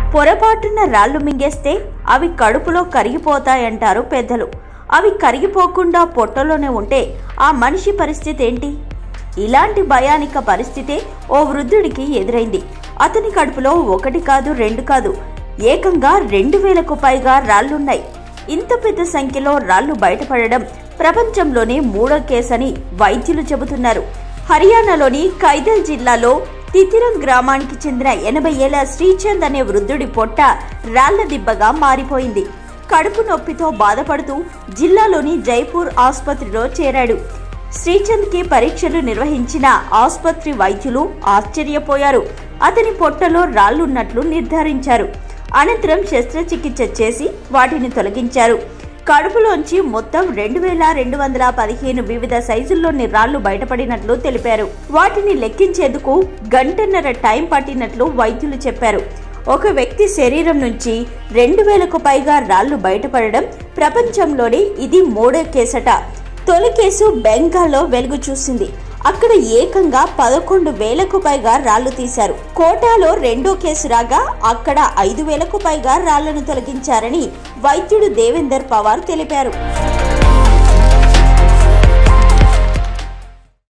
పొరపాటున రాళ్లు మింగేస్తే అవి కడుపులో కరిగిపోతాయంటారు పెద్దలు అవి కరిగిపోకుండా పొట్టలోనే ఉంటే ఆ మనిషి పరిస్థితి ఏంటి ఇలాంటి భయానిక పరిస్థితే ఓ వృద్ధుడికి ఎదురైంది అతని కడుపులో ఒకటి కాదు రెండు కాదు ఏకంగా రెండు వేలకు పైగా రాళ్లున్నాయి ఇంత పెద్ద సంఖ్యలో రాళ్లు బయటపడడం ప్రపంచంలోనే మూడో కేసని వైద్యులు చెబుతున్నారు హర్యానాలోని కైదల్ జిల్లాలో తితిరం గ్రామానికి చెందిన ఎనభై ఏళ్ల శ్రీచంద్ అనే వృద్ధుడి పొట్ట రాళ్ల దిబ్బగా మారిపోయింది కడుపు నొప్పితో బాధపడుతూ జిల్లాలోని జైపూర్ ఆసుపత్రిలో చేరాడు శ్రీచంద్కి పరీక్షలు నిర్వహించిన ఆసుపత్రి వైద్యులు ఆశ్చర్యపోయారు అతని పొట్టలో రాళ్లున్నట్లు నిర్ధారించారు అనంతరం శస్త్రచికిత్స చేసి వాటిని తొలగించారు కడుపులోంచి మొత్తం రెండు వేల రెండు వందల పదిహేను వివిధ సైజుల్లోని రాళ్లు బయటపడినట్లు తెలిపారు వాటిని లెక్కించేందుకు గంటన్నర టైం పట్టినట్లు వైద్యులు చెప్పారు ఒక వ్యక్తి శరీరం నుంచి రెండు వేలకు పైగా రాళ్లు బయటపడడం ప్రపంచంలోనే ఇది మూడో కేసట తొలి కేసు బెంగాల్లో వెలుగు చూసింది అక్కడ ఏకంగా పదకొండు వేలకు పైగా రాళ్లు తీశారు కోటాలో రెండో కేసు రాగా అక్కడ ఐదు వేలకు పైగా రాళ్లను తొలగించారని వైద్యుడు దేవేందర్ పవార్ తెలిపారు